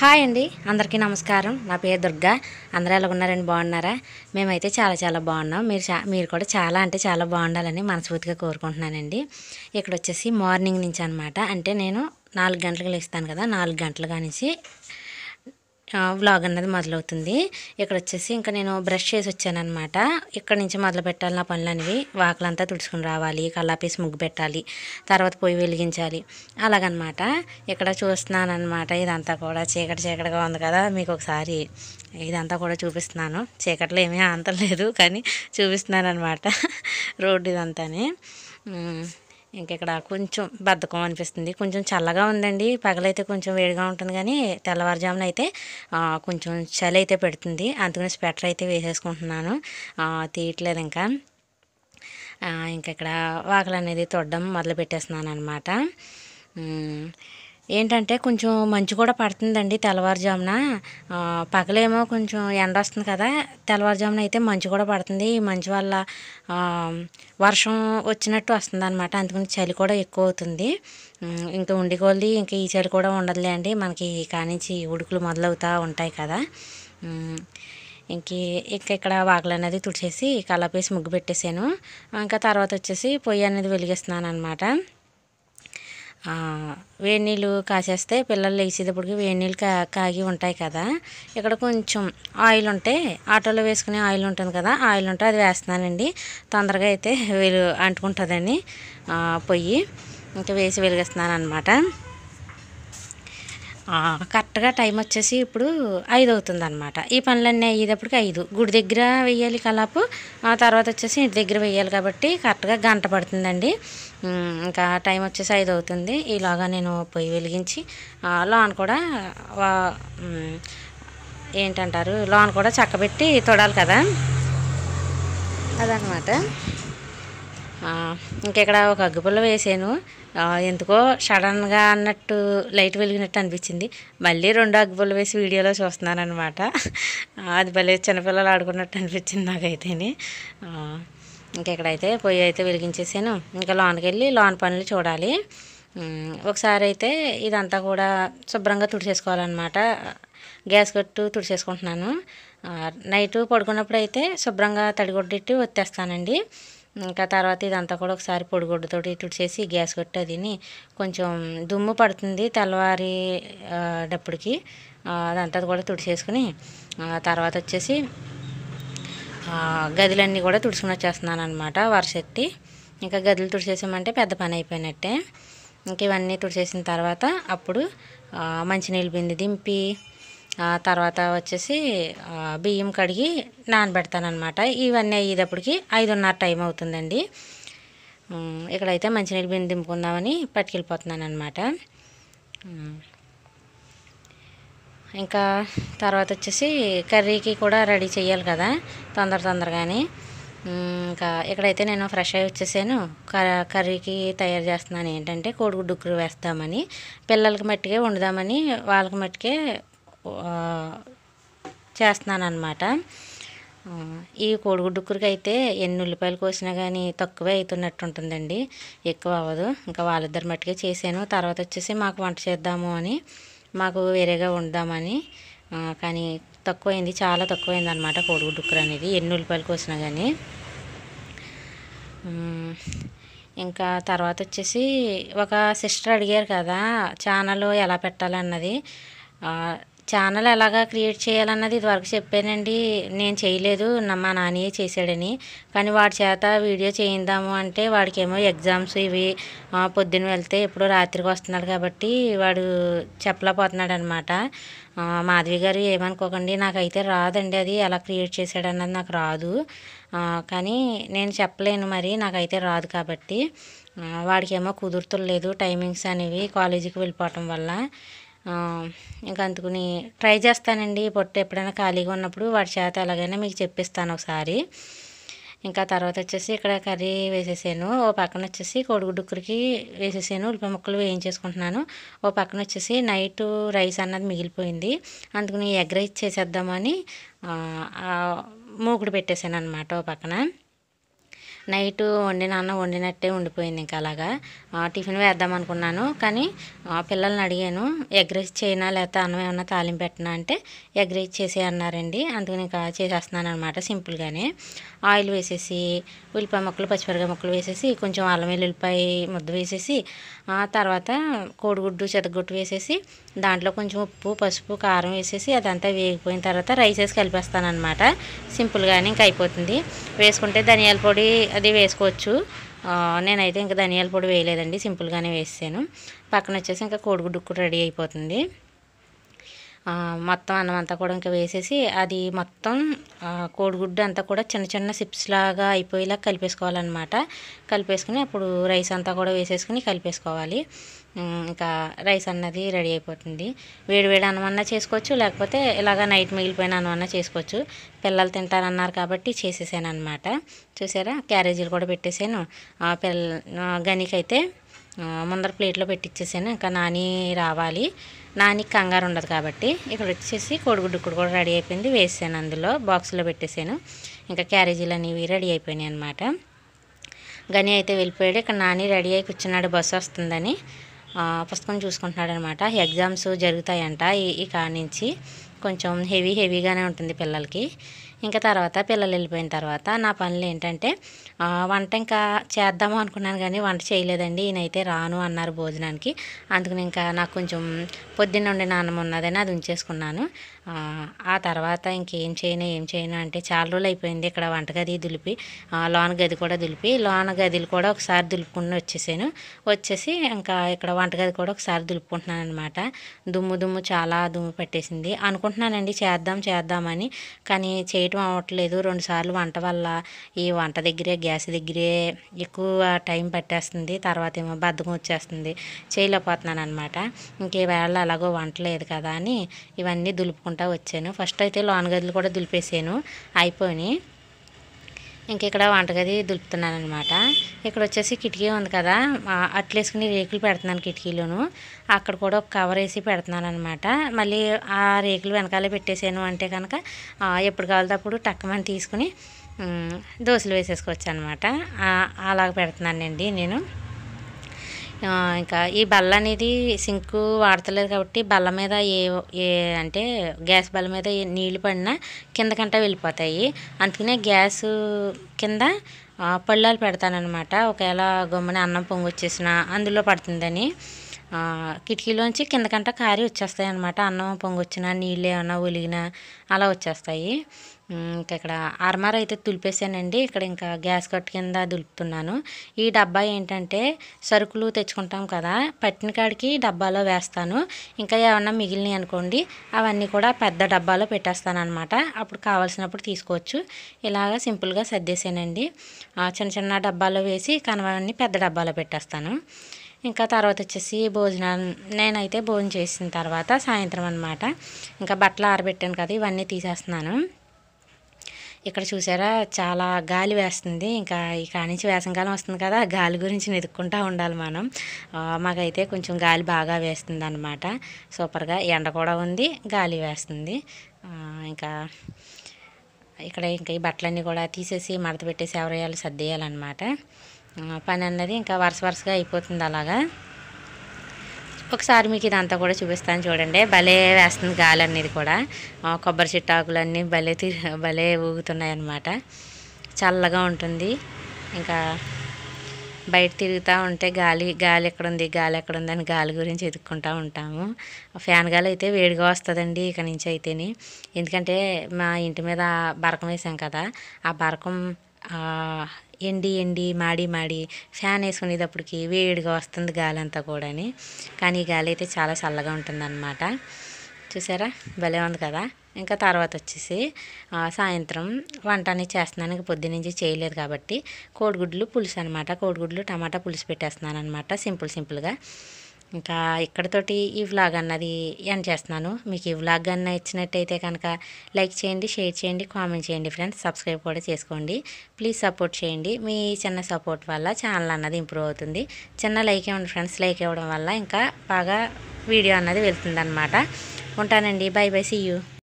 Hi అండి అందరికీ నమస్కారం నా పేరు దుర్గా అందరూ ఎలా ఉన్నారండి బాగున్నారా మేమైతే చాలా చాలా బాగున్నాం మీరు చా మీరు కూడా చాలా అంటే చాలా బాగుండాలని మనస్ఫూర్తిగా కోరుకుంటున్నానండి ఇక్కడ వచ్చేసి మార్నింగ్ నుంచి అనమాట అంటే నేను నాలుగు గంటలకు లేస్తాను కదా నాలుగు గంటల కానించి వ్లాగ్ అన్నది మొదలవుతుంది ఇక్కడ వచ్చేసి ఇంకా నేను బ్రష్ చేసి వచ్చానమాట ఇక్కడ నుంచి మొదలు పెట్టాలి నా పనులు అనేవి వాకలంతా తుడుచుకుని రావాలి కల్లాపేసి ముగ్గు పెట్టాలి తర్వాత పొయ్యి వెలిగించాలి అలాగనమాట ఇక్కడ చూస్తున్నాను అనమాట ఇదంతా కూడా చీకటి చీకటిగా ఉంది కదా మీకు ఒకసారి ఇదంతా కూడా చూపిస్తున్నాను చీకట్లో ఏమీ అంతం లేదు కానీ చూపిస్తున్నాను అనమాట రోడ్డు ఇదంతానే ఉమ్. ఇంకెక్కడ కొంచెం బద్ధకం అనిపిస్తుంది కొంచెం చల్లగా ఉందండి పగలైతే కొంచెం వేడిగా ఉంటుంది కానీ తెల్లవారుజామున అయితే ఆ, కొంచెం చలి అయితే పెడుతుంది అందుకని స్వెటర్ అయితే వేసేసుకుంటున్నాను ఆ, తీయట్లేదు ఇంకా ఆ, ఇంకా ఇక్కడ వాకలు అనేది తొడడం మొదలు పెట్టేస్తున్నాను అనమాట ఏంటంటే కొంచెం మంచు కూడా పడుతుందండి తెల్లవారుజామున ఆ, పగలేమో కొంచెం ఎండ వస్తుంది కదా తెల్లవారుజామున అయితే మంచు కూడా పడుతుంది ఈ మంచు వల్ల ఆ, వర్షం వచ్చినట్టు వస్తుంది అనమాట అందుకని చలి కూడా ఎక్కువ అవుతుంది ఉమ్, ఇంకా ఉండి కొలిది ఇంకా ఈ చలి కూడా ఉండదులే అండి మనకి కానించి ఉడుకులు మొదలవుతూ ఉంటాయి కదా ఉమ్, ఇంక ఇంకా ఇక్కడ వాకలు అనేది తుడిచేసి కలపేసి ముగ్గు పెట్టేశాను ఇంకా తర్వాత వచ్చేసి పొయ్యి అనేది వెలిగిస్తున్నాను అనమాట ఆ, వేడి నీళ్ళు కాసేస్తే పిల్లలు లేచేటప్పటికి వేడి నీళ్ళు కా కాగి ఉంటాయి కదా ఇక్కడ కొంచెం ఆయిల్ ఉంటే ఆటోలో వేసుకునే ఆయిల్ ఉంటుంది కదా ఆయిల్ ఉంటే అది వేస్తున్నానండి తొందరగా అయితే వెలు అంటుకుంటుందని ఆ, పొయ్యి ఇంకా వేసి వెలిగిస్తున్నాను అనమాట కరెక్ట్గా టైం వచ్చేసి ఇప్పుడు ఐదు అవుతుంది అనమాట ఈ పనులన్నీ అయ్యేటప్పటికి ఐదు గుడి దగ్గర వెయ్యాలి కలాపు ఆ తర్వాత వచ్చేసి ఇంటి దగ్గర వెయ్యాలి కాబట్టి కరెక్ట్గా గంట పడుతుందండి ఉమ్, ఇంకా టైం వచ్చేసి ఐదు అవుతుంది ఈలోగా నేను పొయ్యి వెలిగించి ఆ, లోన్ కూడా వా- ఉమ్, ఏంటంటారు లోన్ కూడా చక్కబెట్టి తొడాలి కదా అదనమాట ఇంకెక్కడ ఒక అగ్గిపుల్ల వేసాను ఆ, ఎందుకో సడన్గా అన్నట్టు లైట్ వెలిగినట్టు అనిపించింది మళ్ళీ రెండు అగ్గిపుల్ల వేసి వీడియోలో చూస్తున్నాను అనమాట అది భలే చిన్నపిల్లలు ఆడుకున్నట్టు అనిపించింది నాకైతేని ఆ, ఇంకెక్కడైతే పొయ్యి అయితే వెలిగించేసాను ఇంకా లోన్కి వెళ్ళి లోన్ పనులు చూడాలి ఉమ్, ఒకసారి అయితే ఇదంతా కూడా శుభ్రంగా తుడిచేసుకోవాలన్నమాట గ్యాస్ కట్టు తుడిచేసుకుంటున్నాను ఆ, నైట్ పడుకున్నప్పుడు అయితే శుభ్రంగా తడిగొడ్డెట్టి వచ్చేస్తానండి ఇంకా తర్వాత ఇదంతా కూడా ఒకసారి పొడిగుడ్డతోటి తుడిచేసి గ్యాస్ కట్టు అదిని కొంచెం దుమ్ము పడుతుంది తెల్లవారి ఆ, డప్పటికి ఆ, అదంతా కూడా తుడిచేసుకుని ఆ, తర్వాత వచ్చేసి ఆ, గదులన్నీ కూడా తుడుచుకుని వచ్చేస్తున్నాను అనమాట వరుసెట్టి ఇంకా గదులు తుడిచేసామంటే పెద్ద పని అయిపోయినట్టే ఇంక ఇవన్నీ తుడిచేసిన తర్వాత అప్పుడు ఆ, మంచినీళ్ళు బింది దింపి ఆ తర్వాత వచ్చేసి ఆ, బియ్యం కడిగి నానబెడతానమాట ఇవన్నీ అయ్యేటప్పటికి ఐదున్నర టైం అవుతుందండి ఉమ్, ఇక్కడైతే మంచినీళ్ళు బింది దింపుకుందామని పట్టుకెళ్ళిపోతున్నాను అనమాట ఇంకా తర్వాత వచ్చేసి కర్రీకి కూడా రెడీ చేయాలి కదా తొందర తొందరగానే ఉమ్, ఇంకా ఇక్కడైతే నేను ఫ్రెష్ అయ్యి వచ్చేసాను క- కర్రీకి తయారు చేస్తున్నాను ఏంటంటే కోడిగుడ్డు ఉక్కురు వేస్తామని పిల్లలకి మట్టికే వండుదామని వాళ్ళకి మట్టికే ఆ, చేస్తున్నాను అనమాట ఈ కోడిగుడ్డు ఉక్కురికి అయితే ఎన్ని ఉల్లిపాయలు కోసినా కానీ తక్కువే అవుతున్నట్టు ఉంటుందండి ఎక్కువ అవ్వదు ఇంకా వాళ్ళిద్దరి మట్టుకే చేశాను తర్వాత వచ్చేసి మాకు వంట చేద్దాము అని మాకు వేరేగా వండుదామని ఆ, కానీ తక్కువైంది చాలా తక్కువైంది అనమాట కోడిగుడ్డు ఉక్కురు అనేది ఎన్ని ఉల్లిపాయలు కోసినా కానీ మ్మ్. ఇంకా తర్వాత వచ్చేసి ఒక సిస్టర్ అడిగారు కదా ఛానల్ ఎలా పెట్టాలన్నది ఆ, ఛానల్ ఎలాగా క్రియేట్ చేయాలన్నది ఇదివరకు చెప్పానండి నేను చేయలేదు నా- మా నాన్నయ్య చేశాడని కానీ వాడి చేత వీడియో చేయిందాము అంటే వాడికేమో ఎగ్జామ్స్ ఇవి ఆ, పొద్దున్న వెళ్తే ఎప్పుడో రాత్రికి వస్తున్నాడు కాబట్టి వాడు చెప్పలేకపోతున్నాడు అనమాట మాధవి గారు ఏమనుకోకండి నాకైతే రాదండి అది ఎలా క్రియేట్ చేశాడన్నది నాకు రాదు ఆ, కానీ నేను చెప్పలేను మరి నాకైతే రాదు కాబట్టి ఆ, వాడికేమో కుదురుతులేదు టైమింగ్స్ అనేవి కాలేజీకి వెళ్ళిపోవటం వల్ల ఆ, ఇంకా అందుకుని ట్రై చేస్తానండి పొట్టు ఎప్పుడైనా ఖాళీగా ఉన్నప్పుడు వాడి చేత ఎలాగైనా మీకు చెప్పిస్తాను ఒకసారి ఇంకా తర్వాత వచ్చేసి ఇక్కడ కర్రీ వేసేసాను ఓ పక్కన వచ్చేసి కోడిగుడ్డుకురికి వేసేసాను ఉల్లిపాయ ముక్కలు వేయించేసుకుంటున్నాను ఓ పక్కన వచ్చేసి నైట్ రైస్ అన్నది మిగిలిపోయింది అందుకని ఎగ్ రైస్ చేసేద్దామని ఆ, ఆ, మూకుడు పెట్టేశాను అనమాట ఓ పక్కన నైట్ వండిన అన్నం వండినట్టే ఉండిపోయింది ఇంకా అలాగా ఆ, టిఫిన్ వేద్దాం అనుకున్నాను కానీ ఆ, పిల్లల్ని అడిగాను ఎగ్ రైస్ చేయనా లేకపోతే అన్నం ఏమన్నా తాలింపు పెట్టనా అంటే ఎగ్ రైస్ చేసే అన్నారండి అందుకని ఇంకా చేసేస్తున్నాను అనమాట సింపుల్గానే ఆయిల్ వేసేసి ఉల్లిపాయ ముక్కలు పచ్చిమిరపకాయ ముక్కలు వేసేసి కొంచెం అల్లం వెల్లుల్లిపాయ ముద్ద వేసేసి ఆ తర్వాత కోడిగుడ్డు చెతగొట్టు వేసేసి దాంట్లో కొంచెం ఉప్పు పసుపు కారం వేసేసి అదంతా వేగిపోయిన తర్వాత రైస్ వేసి కలిపేస్తాను అనమాట సింపుల్గానే ఇంకా అయిపోతుంది వేసుకుంటే ధనియాల పొడి అది వేసుకోవచ్చు ఆ, నేనైతే ఇంకా ధనియాల పొడి వేయలేదండి సింపుల్గానే వేసాను పక్కన వచ్చేసి ఇంకా కోడిగుడ్డు కూడా రెడీ అయిపోతుంది ఆ, మొత్తం అన్నం అంతా కూడా ఇంకా వేసేసి అది మొత్తం ఆ, కోడిగుడ్డు అంతా కూడా చిన్న చిన్న సిప్స్ లాగా అయిపోయేలా కలిపేసుకోవాలన్నమాట కలిపేసుకుని అప్పుడు రైస్ అంతా కూడా వేసేసుకుని కలిపేసుకోవాలి ఉమ్, ఇంకా రైస్ అన్నది రెడీ అయిపోతుంది వేడి వేడి అన్నం అన్నా చేసుకోవచ్చు లేకపోతే ఇలాగ నైట్ మిగిలిపోయిన అన్నం అన్నా చేసుకోవచ్చు పిల్లలు తింటారన్నారు కాబట్టి చేసేసాను అనమాట చూసారా క్యారేజీలు కూడా పెట్టేశాను ఆ, పిల్ల ఆ, గనికైతే ఆ, ముందర ప్లేట్లో పెట్టించేసాను ఇంకా నాని రావాలి నాని కంగారు ఉండదు కాబట్టి ఇక్కడ వచ్చేసి కోడిగుడ్డు కూడా రెడీ అయిపోయింది వేసాను అందులో బాక్స్లో పెట్టేశాను ఇంకా క్యారేజీలు అనేవి రెడీ అయిపోయినాయి అనమాట గని అయితే వెళ్ళిపోయాడు ఇక్కడ నాని రెడీ అయి కూర్చున్నాడు బస్సు వస్తుందని ఆ, పుస్తకం చూసుకుంటున్నాడు అనమాట ఎగ్జామ్స్ జరుగుతాయంట ఈ ఈ కాడ నుంచి కొంచెం హెవీ హెవీగానే ఉంటుంది పిల్లలకి ఇంకా తర్వాత పిల్లలు వెళ్ళిపోయిన తర్వాత నా పనులు ఏంటంటే ఆ, వంట ఇంకా చేద్దాము అనుకున్నాను కానీ వంట చేయలేదండి ఈయనైతే రాను అన్నారు భోజనానికి అందుకని ఇంకా నాకు కొంచెం పొద్దున్న ఉండిన అన్నం ఉన్నదని అది ఉంచేసుకున్నాను ఆ, ఆ తర్వాత ఇంకేం చేయను ఏం చేయను అంటే చాలా రోజులు అయిపోయింది ఇక్కడ వంటగది దులిపి ఆ, లోన గది కూడా దులిపి లోన గదిలు కూడా ఒకసారి దులుపుకుని వచ్చేసాను వచ్చేసి ఇంకా ఇక్కడ వంటగది కూడా ఒకసారి దులుపుకుంటున్నాను అనమాట దుమ్ము దుమ్ము చాలా దుమ్ము పట్టేసింది అనుకుంటున్నానండి చేద్దాం చేద్దామని కానీ చేయటం అవ్వట్లేదు రెండు సార్లు వంట వల్ల ఈ వంట దగ్గరే గ్యాస్ దగ్గరే ఎక్కువ టైం పట్టేస్తుంది తర్వాత ఏమో బద్ధకం వచ్చేస్తుంది చేయలేకపోతున్నాను అనమాట ఇంకేవేళ అలాగో వంట లేదు కదా అని ఇవన్నీ దులుపుకుంటా వచ్చాను ఫస్ట్ అయితే లోన గదులు కూడా దులిపేసాను అయిపోయినాయి ఇంక ఇక్కడ వంటగది దులుపుతున్నాను అనమాట ఇక్కడ వచ్చేసి కిటికీ ఉంది కదా ఆ, అట్లేసుకుని రేకులు పెడుతున్నాను కిటికీలోను అక్కడ కూడా ఒక కవర్ వేసి పెడుతున్నాను అనమాట మళ్ళీ ఆ రేకులు వెనకాలే పెట్టేసాను అంటే కనుక ఆ, ఎప్పుడు కావాలితే అప్పుడు టక్కమని తీసుకుని ఉమ్, దోశలు వేసేసుకోవచ్చు అనమాట అలాగ పెడుతున్నానండి నేను ఆ, ఇంకా ఈ బల్ల అనేది సింక్ వాడతలేదు కాబట్టి బల్ల మీద ఏ ఏ అంటే గ్యాస్ బల్ల మీద ఏ నీళ్లు పడినా కిందకంట వెళ్ళిపోతాయి అందుకనే గ్యాస్ కింద ఆ, పళ్ళాలు పెడతానమాట ఒకవేళ గమ్మున అన్నం పొంగి వచ్చేసిన అందులో పడుతుందని ఆ, కిటికీలోంచి కిందకంట కారి వచ్చేస్తాయి అనమాట అన్నం పొంగి వచ్చినా నీళ్ళు ఏమన్నా ఒలిగినా అలా వచ్చేస్తాయి ఉమ్, ఇంకా ఇక్కడ ఆర్మార్ అయితే తులిపేసానండి ఇక్కడ ఇంకా గ్యాస్ కట్ కింద దులుపుతున్నాను ఈ డబ్బా ఏంటంటే సరుకులు తెచ్చుకుంటాం కదా పట్టిన కాడికి డబ్బాలో వేస్తాను ఇంకా ఏమన్నా మిగిలినాయి అనుకోండి అవన్నీ కూడా పెద్ద డబ్బాలో పెట్టేస్తాను అనమాట అప్పుడు కావాల్సినప్పుడు తీసుకోవచ్చు ఇలాగా సింపుల్గా సర్దేశానండి ఆ, చిన్న చిన్న డబ్బాలో వేసి కనవన్నీ పెద్ద డబ్బాలో పెట్టేస్తాను ఇంకా తర్వాత వచ్చేసి భోజనం నేనైతే భోజనం చేసిన తర్వాత సాయంత్రం అనమాట ఇంకా బట్టలు ఆరబెట్టాను కదా ఇవన్నీ తీసేస్తున్నాను ఇక్కడ చూసారా చాలా గాలి వేస్తుంది ఇంకా ఈ నుంచి వేసంకాలం వస్తుంది కదా గాలి గురించి వెతుక్కుంటా ఉండాలి మనం ఆ, మాకైతే కొంచెం గాలి బాగా వేస్తుంది అనమాట సూపర్గా ఎండ కూడా ఉంది గాలి వేస్తుంది ఆ, ఇంకా ఇక్కడ ఇంకా ఈ బట్టలన్నీ కూడా తీసేసి మడత పెట్టేసి ఎవరేయాలి సర్దేయాలన్నమాట ఆ, పని అన్నది ఇంకా వరుస వరుసగా అయిపోతుంది అలాగా ఒకసారి మీకు ఇదంతా కూడా చూపిస్తాను చూడండి భలే వేస్తుంది గాలి అనేది కూడా ఆ, కొబ్బరి చిట్టాకులన్నీ భలే తి భలే ఊగుతున్నాయి అన్నమాట చల్లగా ఉంటుంది ఇంకా బయట తిరుగుతూ ఉంటే గాలి గాలి ఎక్కడుంది గాలి ఎక్కడుంది అని గాలి గురించి ఎదుక్కుంటూ ఉంటాము ఫ్యాన్ గాలి అయితే వేడిగా వస్తుందండి ఇక నుంచి అయితేని ఎందుకంటే మా ఇంటి మీద బరకం వేసాం కదా ఆ బరకం ఆ, ఎండి ఎండి మాడి మాడి ఫ్యాన్ వేసుకునేటప్పటికి వేడిగా వస్తుంది గాలి అంతా కూడాని కానీ ఈ గాలి అయితే చాలా చల్లగా ఉంటుందన్నమాట చూసారా భలే ఉంది కదా ఇంకా తర్వాత వచ్చేసి ఆ, సాయంత్రం వంట అనేది చేస్తున్నాను ఇంకా పొద్దునుంచి చేయలేదు కాబట్టి కోడిగుడ్లు పులుసు అనమాట కోడిగుడ్లు టమాటా పులుసు పెట్టేస్తున్నాను అనమాట సింపుల్ సింపుల్గా ఇంకా ఇక్కడతోటి ఈ వ్లాగ్ అన్నది ఎండ్ చేస్తున్నాను మీకు ఈ వ్లాగ్ అన్న ఇచ్చినట్టయితే కనుక లైక్ చేయండి షేర్ చేయండి కామెంట్ చేయండి ఫ్రెండ్స్ సబ్స్క్రైబ్ కూడా చేసుకోండి ప్లీజ్ సపోర్ట్ చేయండి మీ చిన్న సపోర్ట్ వల్ల ఛానల్ అన్నది ఇంప్రూవ్ అవుతుంది చిన్న లైక్ ఇవ్వండి ఫ్రెండ్స్ లైక్ ఇవ్వడం వల్ల ఇంకా బాగా వీడియో అన్నది వెళ్తుంది ఉంటానండి బై బై సీ యూ